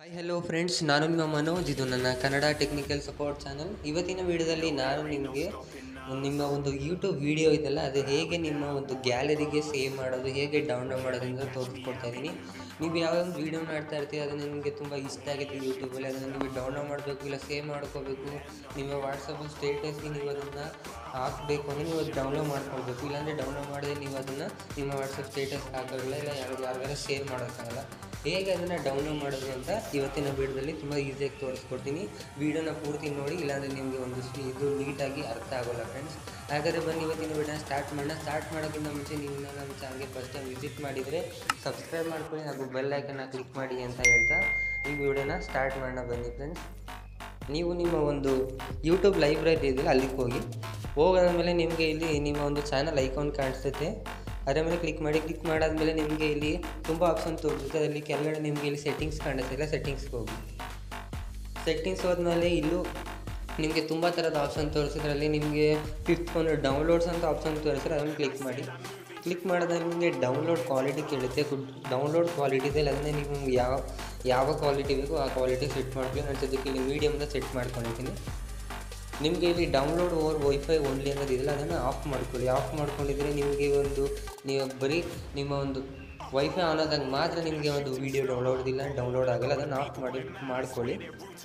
hi hello friends ನಾನು ನಿಮ್ಮ ಮನೋಜ್ ಇದು ನನ್ನ ಕನ್ನಡ ಟೆಕ್ನಿಕಲ್ ಸಪೋರ್ಟ್ ಚಾನಲ್ ಇವತ್ತಿನ ವಿಡಿಯೋದಲ್ಲಿ ನಾನು ನಿಮಗೆ ನಿಮ್ಮ ಒಂದು ಯೂಟ್ಯೂಬ್ ವಿಡಿಯೋ ಇದೆಲ್ಲ ಅದು ಹೇಗೆ ನಿಮ್ಮ ಒಂದು ಗ್ಯಾಲರಿಗೆ ಸೇವ್ ಮಾಡೋದು ಹೇಗೆ ಡೌನ್ಲೋಡ್ ಮಾಡೋದು ಅಂತ ತೋರಿಸ್ಕೊಡ್ತಾ ಇದ್ದೀನಿ ನೀವು ಯಾವ ಒಂದು ವೀಡಿಯೋ ಮಾಡ್ತಾ ಇರ್ತೀರಿ ಅದು ನಿಮಗೆ ತುಂಬ ಇಷ್ಟ ಆಗಿದೆ ಯೂಟ್ಯೂಬಲ್ಲಿ ಅದನ್ನು ನೀವು ಡೌನ್ಲೋಡ್ ಮಾಡಬೇಕು ಇಲ್ಲ ಸೇವ್ ಮಾಡ್ಕೋಬೇಕು ನಿಮ್ಮ ವಾಟ್ಸಪ್ ಸ್ಟೇಟಸ್ಗೆ ನೀವು ಅದನ್ನು ಹಾಕಬೇಕು ಅಂದರೆ ನೀವು ಅದು ಡೌನ್ಲೋಡ್ ಮಾಡ್ಕೊಳ್ಬೇಕು ಇಲ್ಲಾಂದರೆ ಡೌನ್ಲೋಡ್ ಮಾಡಿದ್ರೆ ನೀವು ಅದನ್ನು ನಿಮ್ಮ ವಾಟ್ಸಪ್ ಸ್ಟೇಟಸ್ ಹಾಕೋಲ್ಲ ಇಲ್ಲ ಯಾರು ಯಾರಿಗಾರ ಸೇವ್ ಮಾಡೋಕ್ಕಾಗಲ್ಲ ಹೇಗೆ ಅದನ್ನು ಡೌನ್ಲೋಡ್ ಮಾಡೋದು ಅಂತ ಇವತ್ತಿನ ವೀಡಿಯೋದಲ್ಲಿ ತುಂಬ ಈಸಿಯಾಗಿ ತೋರಿಸ್ಕೊಡ್ತೀನಿ ವೀಡಿಯೋನ ಪೂರ್ತಿ ನೋಡಿ ಇಲ್ಲಾಂದರೆ ನಿಮಗೆ ಒಂದು ಸ್- ಇದು ನೀಟಾಗಿ ಅರ್ಥ ಆಗೋಲ್ಲ ಫ್ರೆಂಡ್ಸ್ ಹಾಗಾದರೆ ಬನ್ನಿ ಇವತ್ತಿನ ವೀಡಿಯೋನ ಸ್ಟಾರ್ಟ್ ಮಾಡೋಣ ಸ್ಟಾರ್ಟ್ ಮಾಡೋಕ್ಕಿಂತ ಮುಂಚೆ ನೀವು ಇನ್ನೂ ನಮ್ಮ ಚಾನಲ್ಗೆ ಫಸ್ಟ್ ಟೈಮ್ ವಿಸಿಟ್ ಮಾಡಿದರೆ ಸಬ್ಸ್ಕ್ರೈಬ್ ಮಾಡ್ಕೊಳ್ಳಿ ಹಾಗೂ ಬೆಲ್ ಐಕನ್ನ ಕ್ಲಿಕ್ ಮಾಡಿ ಅಂತ ಹೇಳ್ತಾ ಈ ವಿಡಿಯೋನ ಸ್ಟಾರ್ಟ್ ಮಾಡೋಣ ಬನ್ನಿ ಫ್ರೆಂಡ್ಸ್ ನೀವು ನಿಮ್ಮ ಒಂದು ಯೂಟ್ಯೂಬ್ ಲೈಬ್ರರಿ ಇದೆಯಲ್ಲ ಅಲ್ಲಿಗೆ ಹೋಗಿ ಹೋಗೋದಾದ್ಮೇಲೆ ನಿಮಗೆ ಇಲ್ಲಿ ನಿಮ್ಮ ಒಂದು ಚಾನಲ್ ಐಕಾನ್ ಕಾಣಿಸ್ತೈತೆ ಅದರ ಮೇಲೆ ಕ್ಲಿಕ್ ಮಾಡಿ ಕ್ಲಿಕ್ ಮಾಡಾದ್ಮೇಲೆ ನಿಮಗೆ ಇಲ್ಲಿ ತುಂಬ ಆಪ್ಷನ್ ತೋರಿಸುತ್ತೆ ಅದರಲ್ಲಿ ಕೆಳಗಡೆ ನಿಮಗೆ ಇಲ್ಲಿ ಸೆಟ್ಟಿಂಗ್ಸ್ ಕಾಣಿಸ್ತಿಲ್ಲ ಸೆಟ್ಟಿಂಗ್ಸ್ಗೆ ಹೋಗಿ ಸೆಟ್ಟಿಂಗ್ಸ್ ಹೋದ್ಮೇಲೆ ಇಲ್ಲೂ ನಿಮಗೆ ತುಂಬ ಥರದ ಆಪ್ಷನ್ ತೋರಿಸಿದ್ರಲ್ಲಿ ನಿಮಗೆ ಫಿಫ್ತ್ ಒಂದು ಡೌನ್ಲೋಡ್ಸ್ ಅಂತ ಆಪ್ಷನ್ ತೋರಿಸಿದ್ರೆ ಅದನ್ನು ಕ್ಲಿಕ್ ಮಾಡಿ ಕ್ಲಿಕ್ ಮಾಡಿದಾಗ ನಿಮಗೆ ಡೌನ್ಲೋಡ್ ಕ್ವಾಲಿಟಿ ಕೇಳುತ್ತೆ ಡೌನ್ಲೋಡ್ ಕ್ವಾಲಿಟಿ ಇದೆ ಅದನ್ನೇ ನೀವು ಯಾವ ಯಾವ ಕ್ವಾಲಿಟಿ ಬೇಕೋ ಆ ಕ್ವಾಲಿಟಿ ಸೆಟ್ ಮಾಡ್ಕೊಳ್ಳಿ ನಾನು ಸದ್ಯಕ್ಕೆ ಇಲ್ಲಿ ಮೀಡಿಯಮ್ನ ಸೆಟ್ ಮಾಡ್ಕೊಂಡಿದ್ದೀನಿ ನಿಮಗೆ ಇಲ್ಲಿ ಡೌನ್ಲೋಡ್ ಓವರ್ ವೈಫೈ ಓನ್ಲಿ ಅನ್ನೋದಿದೆಯಲ್ಲ ಅದನ್ನು ಆಫ್ ಮಾಡ್ಕೊಳ್ಳಿ ಆಫ್ ಮಾಡ್ಕೊಂಡಿದ್ರೆ ನಿಮಗೆ ಒಂದು ನೀವು ಬರೀ ನಿಮ್ಮ ಒಂದು ವೈಫೈ ಆನ್ ಆದಾಗ ಮಾತ್ರ ನಿಮಗೆ ಒಂದು ವೀಡಿಯೋ ಡೌನ್ಲೋಡ್ ಇಲ್ಲ ಡೌನ್ಲೋಡ್ ಆಗಲ್ಲ ಅದನ್ನು ಆಫ್ ಮಾಡಿ ಮಾಡ್ಕೊಳ್ಳಿ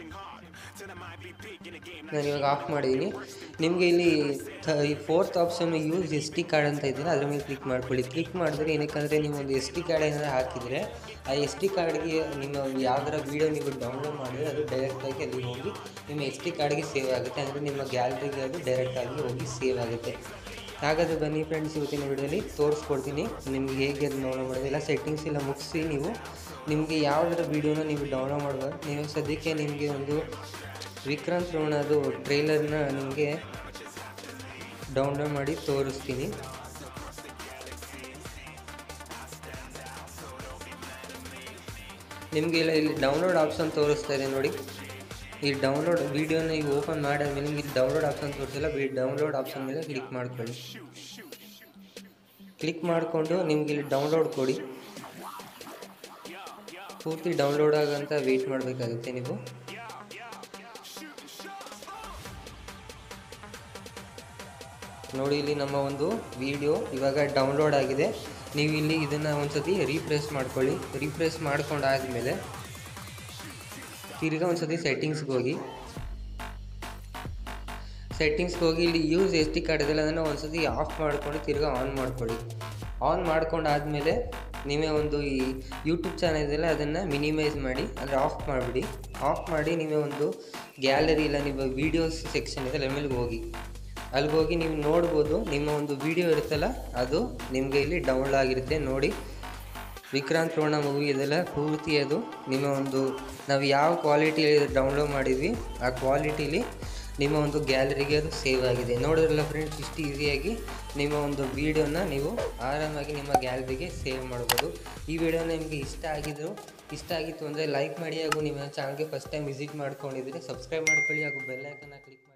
ನಾನು ಇವಾಗ ಆಫ್ ಮಾಡಿದ್ದೀನಿ ನಿಮಗೆ ಇಲ್ಲಿ ಥ ಈ fourth option use S D card ಅಂತ ಇದೆಯಲ್ಲ ಅದ್ರ ಮೇಲೆ ಕ್ಲಿಕ್ ಮಾಡ್ಕೊಳ್ಳಿ ಕ್ಲಿಕ್ ಮಾಡಿದ್ರೆ ಏನಕ್ಕಂದರೆ ನೀವು ಒಂದು ಎಸ್ ಟಿ ಕಾರ್ಡ್ ಏನಾದ್ರು ಹಾಕಿದರೆ ಆ ಎಸ್ ಟಿ ಕಾರ್ಡ್ಗೆ ನಿಮ್ಮ ಯಾವ್ದಾರ ವೀಡಿಯೋ ನೀವು ಡೌನ್ಲೋಡ್ ಮಾಡಿದರೆ ಅದು ಡೈರೆಕ್ಟಾಗಿ ಅಲ್ಲಿ ಹೋಗಿ ನಿಮ್ಮ ಎಸ್ ಟಿ ಕಾರ್ಡ್ಗೆ ಸೇವ್ ಆಗುತ್ತೆ ಅಂದರೆ ನಿಮ್ಮ ಗ್ಯಾಲರಿಗೆ ಅದು ಡೈರೆಕ್ಟಾಗಿ ಹೋಗಿ ಸೇವ್ ಆಗುತ್ತೆ ಹಾಗಾದರೆ ಬನ್ನಿ ಫ್ರೆಂಡ್ಸ್ ಇವತ್ತಿನ ವಿಡಿಯೋದಲ್ಲಿ ತೋರಿಸ್ಕೊಡ್ತೀನಿ ನಿಮಗೆ ಹೇಗೆ ಅದು ಡೌನ್ಲೋಡ್ ಮಾಡೋದು ಎಲ್ಲ ಸೆಟ್ಟಿಂಗ್ಸ್ ಎಲ್ಲ ಮುಗಿಸಿ ನೀವು ನಿಮಗೆ ಯಾವುದರ ವೀಡಿಯೋನ ನೀವು ಡೌನ್ಲೋಡ್ ಮಾಡ್ಬೋದು ನೀವು ಸದ್ಯಕ್ಕೆ ನಿಮಗೆ ಒಂದು ವಿಕ್ರಾಂತ್ ರೋಣದು ಟ್ರೈಲರ್ನ ನಿಮಗೆ ಡೌನ್ಲೋಡ್ ಮಾಡಿ ತೋರಿಸ್ತೀನಿ ನಿಮಗೆ ಇಲ್ಲ ಇಲ್ಲಿ ಡೌನ್ಲೋಡ್ ಆಪ್ಷನ್ ತೋರಿಸ್ತಾ ಇದೆ ನೋಡಿ ಈ ಡೌನ್ಲೋಡ್ ವೀಡಿಯೋನ ಈಗ ಓಪನ್ ಮಾಡಾದ್ಮೇಲೆ ನಿಮಗೆ ಇಲ್ಲಿ ಡೌನ್ಲೋಡ್ ಆಪ್ಷನ್ ತೋರಿಸಿಲ್ಲ ಡೌನ್ಲೋಡ್ ಆಪ್ಷನ್ ಮೇಲೆ ಕ್ಲಿಕ್ ಮಾಡ್ಕೊಳ್ಳಿ ಕ್ಲಿಕ್ ಮಾಡಿಕೊಂಡು ನಿಮ್ಗೆ ಇಲ್ಲಿ ಡೌನ್ಲೋಡ್ ಕೊಡಿ ಪೂರ್ತಿ ಡೌನ್ಲೋಡ್ ಆಗಂತ ವೆಯ್ಟ್ ಮಾಡಬೇಕಾಗುತ್ತೆ ನೀವು ನೋಡಿ ಇಲ್ಲಿ ನಮ್ಮ ಒಂದು ವಿಡಿಯೋ ಇವಾಗ ಡೌನ್ಲೋಡ್ ಆಗಿದೆ ನೀವು ಇಲ್ಲಿ ಇದನ್ನು ಒಂದ್ಸತಿ ರೀಫ್ರೆಶ್ ಮಾಡ್ಕೊಳ್ಳಿ ರೀಫ್ರೆಶ್ ಮಾಡ್ಕೊಂಡಾದ್ಮೇಲೆ ತಿರ್ಗಾ ಒಂದ್ಸತಿ ಸೆಟ್ಟಿಂಗ್ಸ್ಗೆ ಹೋಗಿ ಸೆಟ್ಟಿಂಗ್ಸ್ಗೆ ಹೋಗಿ ಇಲ್ಲಿ ಯೂಸ್ ಎಸ್ ಟಿ ಕಾರ್ಡ್ ಇದೆಲ್ಲ ಅದನ್ನು ಒಂದ್ಸತಿ ಆಫ್ ಮಾಡ್ಕೊಂಡು ತಿರ್ಗಾ ಆನ್ ಮಾಡ್ಕೊಳ್ಳಿ ಆನ್ ಮಾಡ್ಕೊಂಡಾದ್ಮೇಲೆ ನೀವೇ ಒಂದು ಈ ಯೂಟ್ಯೂಬ್ ಚಾನಲ್ ಇದೆಯಲ್ಲ ಅದನ್ನು ಮಿನಿಮೈಸ್ ಮಾಡಿ ಅಂದರೆ ಆಫ್ ಮಾಡಿಬಿಡಿ ಆಫ್ ಮಾಡಿ ನೀವೇ ಒಂದು ಗ್ಯಾಲರಿ ಇಲ್ಲ ನಿಮ್ಮ ವೀಡಿಯೋಸ್ ಸೆಕ್ಷನ್ ಇದೆ ಅದ್ರ ಮೇಲೆ ಹೋಗಿ ಅಲ್ಲಿಗೆ ಹೋಗಿ ನೀವು ನೋಡ್ಬೋದು ನಿಮ್ಮ ಒಂದು ವಿಡಿಯೋ ಇರುತ್ತಲ್ಲ ಅದು ನಿಮಗೆ ಇಲ್ಲಿ ಡೌನ್ಲೋಡ್ ಆಗಿರುತ್ತೆ ನೋಡಿ ವಿಕ್ರಾಂತ್ ರೋಣ ಮೂವಿ ಇದೆಲ್ಲ ಪೂರ್ತಿ ಅದು ನಿಮ್ಮ ಒಂದು ನಾವು ಯಾವ ಕ್ವಾಲಿಟಿ ಡೌನ್ಲೋಡ್ ಮಾಡಿದ್ವಿ ಆ ಕ್ವಾಲಿಟಿಲಿ ನಿಮ್ಮ ಒಂದು ಗ್ಯಾಲರಿಗೆ ಅದು ಸೇವ್ ಆಗಿದೆ ನೋಡಿದ್ರಲ್ಲ ಫ್ರೆಂಡ್ಸ್ ಇಷ್ಟು ಈಸಿಯಾಗಿ ನಿಮ್ಮ ಒಂದು ವೀಡಿಯೋನ ನೀವು ಆರಾಮಾಗಿ ನಿಮ್ಮ ಗ್ಯಾಲರಿಗೆ ಸೇವ್ ಮಾಡ್ಬೋದು ಈ ವಿಡಿಯೋ ನಿಮಗೆ ಇಷ್ಟ ಆಗಿದ್ರು ಇಷ್ಟ ಆಗಿತ್ತು ಅಂದರೆ ಲೈಕ್ ಮಾಡಿ ಹಾಗೂ ನಿಮ್ಮ ಚಾನಲ್ಗೆ ಫಸ್ಟ್ ಟೈಮ್ ವಿಸಿಟ್ ಮಾಡ್ಕೊಂಡಿದ್ರೆ ಸಬ್ಸ್ಕ್ರೈಬ್ ಮಾಡ್ಕೊಳ್ಳಿ ಹಾಗೂ ಬೆಲ್ ಐಕನ್ನ ಕ್ಲಿಕ್